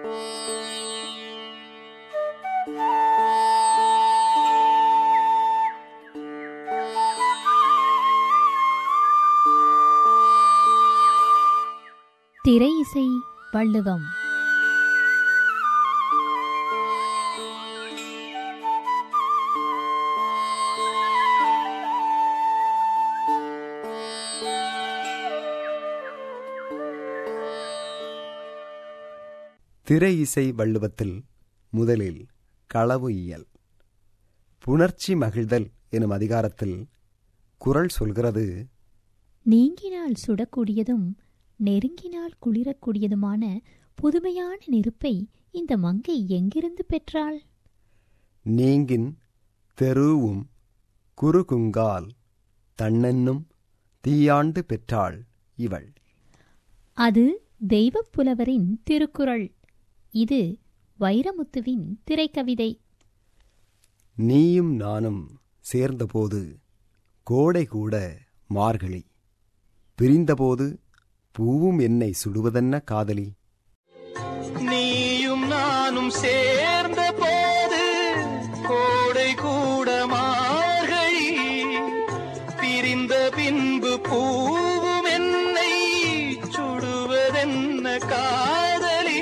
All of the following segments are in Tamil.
திரை இசை வள்ளுவம் திரை இசை வள்ளுவத்தில் முதலில் களவு இயல் புணர்ச்சி மகிழ்தல் எனும் அதிகாரத்தில் குறள் சொல்கிறது நீங்கினால் சுடக்கூடியதும் நெருங்கினால் குளிரக்கூடியதுமான புதுமையான நெருப்பை இந்த மங்கை எங்கிருந்து பெற்றாள் நீங்கின் தெருவும் குறுகுங்கால் தன்னென்னும் தீயாண்டு பெற்றாள் இவள் அது தெய்வப் புலவரின் திருக்குறள் இது வைரமுத்துவின் திரைக்கவிதை நீயும் நானும் சேர்ந்தபோது கோடை கூட மார்கழி பிரிந்தபோது பூவும் என்னை சுடுவதென்ன காதலி நீயும் நானும் சேர்ந்த போது கோடை கூட மார்கழி பிரிந்த பின்பு பூவும் என்னை சுடுவதென்ன காதலி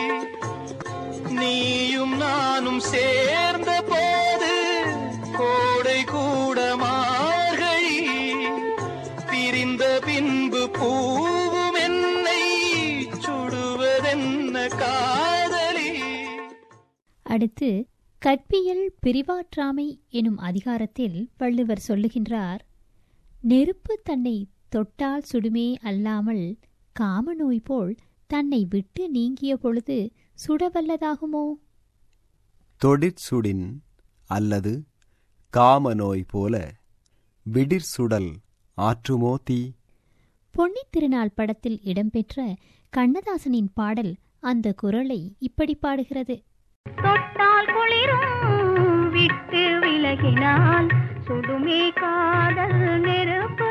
நீயும் நானும் சேர்ந்த போது கோடை கூட மார்கழி பிரிந்த பின்பு பூவும் என்னை சுடுவதென்ன காதலி அடுத்து கற்பியல் பிரிவாற்றாமை எனும் அதிகாரத்தில் வள்ளுவர் சொல்லுகின்றார் நெருப்பு தன்னை தொட்டால் சுடுமே அல்லாமல் காமநோய் போல் தன்னை விட்டு நீங்கிய பொழுது சுடவல்லதாகுமோ தொடிற்சுடின் அல்லது காமநோய் போல விடிர் சுடல் ஆற்றுமோ தீ பொன்னித் திருநாள் படத்தில் இடம்பெற்ற கண்ணதாசனின் பாடல் அந்த குரலை இப்படி பாடுகிறது தொட்டால் குளிரும் விட்டு விலகினால் சுடுமே காதல் நெருப்பு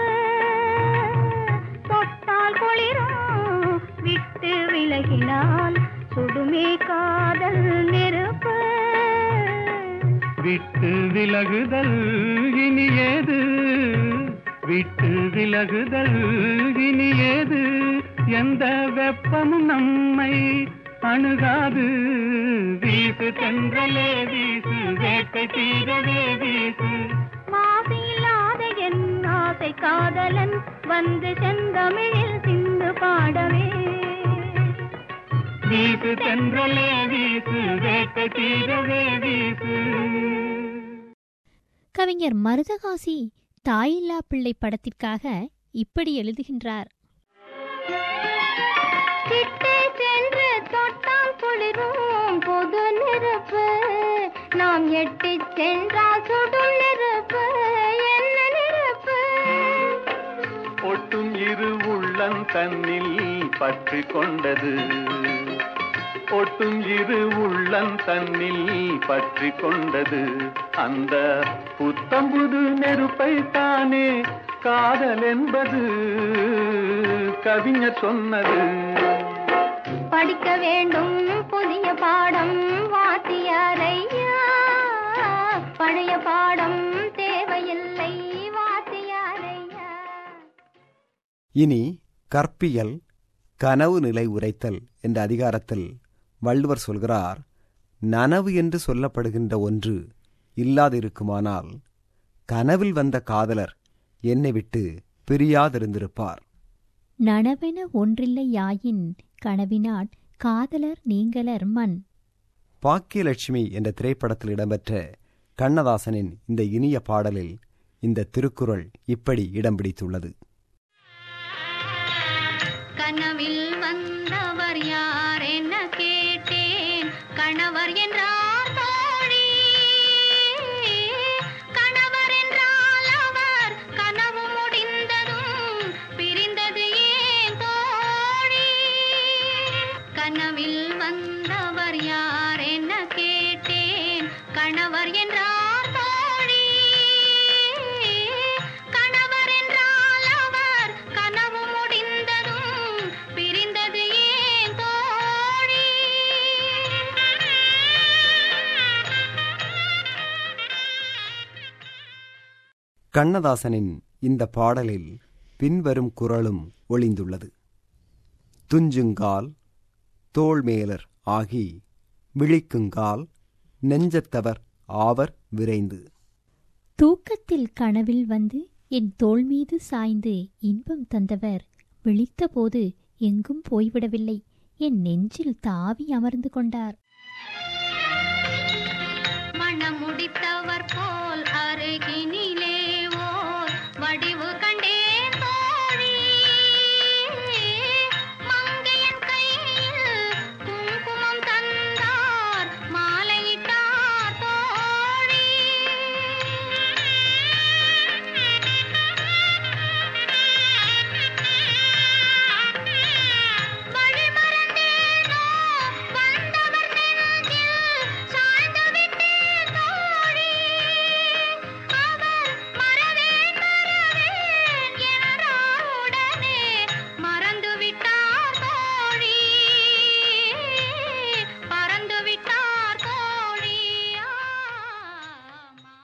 தொட்டால் குளிரும் விட்டு விலகினால் சுடுமே காதல் நெருப்பு விட்டு விலகுதல் இனி ஏது விட்டு விலகுதல் இனி ஏது எந்த வெப்பமும் நம்மை அணுகாது வீசு தென்றலே வீசு வேட்டை தீரவே வீசு மாசு இல்லாத என் ஆசை காதலன் வந்து செந்தமிழில் சிந்து பாடவே வீசு தென்றலே வீசு வேட்டை தீரவே வீசு கவிஞர் மருதகாசி தாயில்லா பிள்ளை படத்திற்காக இப்படி எழுதுகின்றார் கிட்டே சென்று தொட்டால் குளிரும் பொது நெருப்பு நாம் எட்டிச் சென்றால் சுடும் நெருப்பு என்ன நெருப்பு ஒட்டும் இரு உள்ளம் தன்னில் பற்றி கொண்டது ஒட்டும் இரு உள்ளம் தன்னில் பற்றி கொண்டது அந்த புத்தம்புது நெருப்பை தானே காதல் என்பது கவிஞர் சொன்னது படிக்க வேண்டும் புதிய பாடம் வாத்தியாரையா பழைய பாடம் தேவையில்லை வாத்தியாரையா இனி கற்பியல் கனவு நிலை உரைத்தல் என்ற அதிகாரத்தில் வள்ளுவர் சொல்கிறார் நனவு என்று சொல்லப்படுகின்ற ஒன்று இல்லாதிருக்குமானால் கனவில் வந்த காதலர் என்னை விட்டு பிரியாதிருந்திருப்பார் நனவென ஒன்றில்லை யாயின் கனவினாட் காதலர் நீங்களர் மண் பாக்கியலட்சுமி என்ற திரைப்படத்தில் இடம்பெற்ற கண்ணதாசனின் இந்த இனிய பாடலில் இந்த திருக்குறள் இப்படி இடம் பிடித்துள்ளது கனவில் வந்தவர் யார் என கேட்டேன் கணவர் என்றார் தோழி கணவர் என்றால் அவர் கனவு முடிந்ததும் பிரிந்தது ஏன் தோழி கனவில் வந்தவர் யார் என கேட்டேன் கணவர் என்றார் தோழி கணவர் என்றால் அவர் கனவு முடிந்ததும் பிரிந்தது ஏன் தோழி கண்ணதாசனின் இந்த பாடலில் பின்வரும் குரலும் ஒளிந்துள்ளது துஞ்சுங்கால் தோள்மேலர் ஆகி விழிக்குங்கால் நெஞ்சத்தவர் ஆவர் விரைந்து தூக்கத்தில் கனவில் வந்து என் தோள் மீது சாய்ந்து இன்பம் தந்தவர் விழித்தபோது எங்கும் போய்விடவில்லை என் நெஞ்சில் தாவி அமர்ந்து கொண்டார் மணமுடித்தவர் போல் அருகினிலே ஓர் வடிவு கண்டேன் தோழி மங்கையன் கையில் குங்குமம் தந்தார் மாலையிட்டார் தோழி வழிமறந்தேனோ வந்தவர் நெஞ்சில் சாய்ந்து விட்டேன் தோழி அவர் மறவேன் மறவேன் என்றார் உடனே மறந்து விட்டார் தோழி பறந்து விட்டார் தோழி ஆமா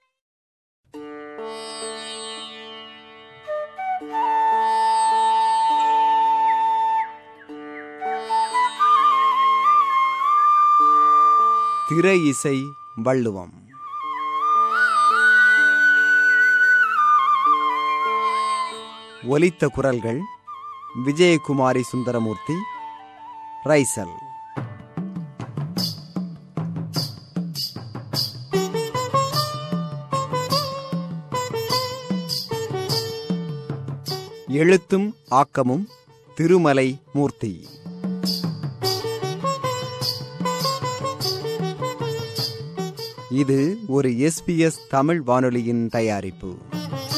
திரை இசை வள்ளுவம் ஒலித்த குரல்கள் விஜயகுமாரி சுந்தரமூர்த்தி ரைசல் எழுத்தும் ஆக்கமும் திருமலை மூர்த்தி இது ஒரு எஸ்பிஎஸ் தமிழ் வானொலியின் தயாரிப்பு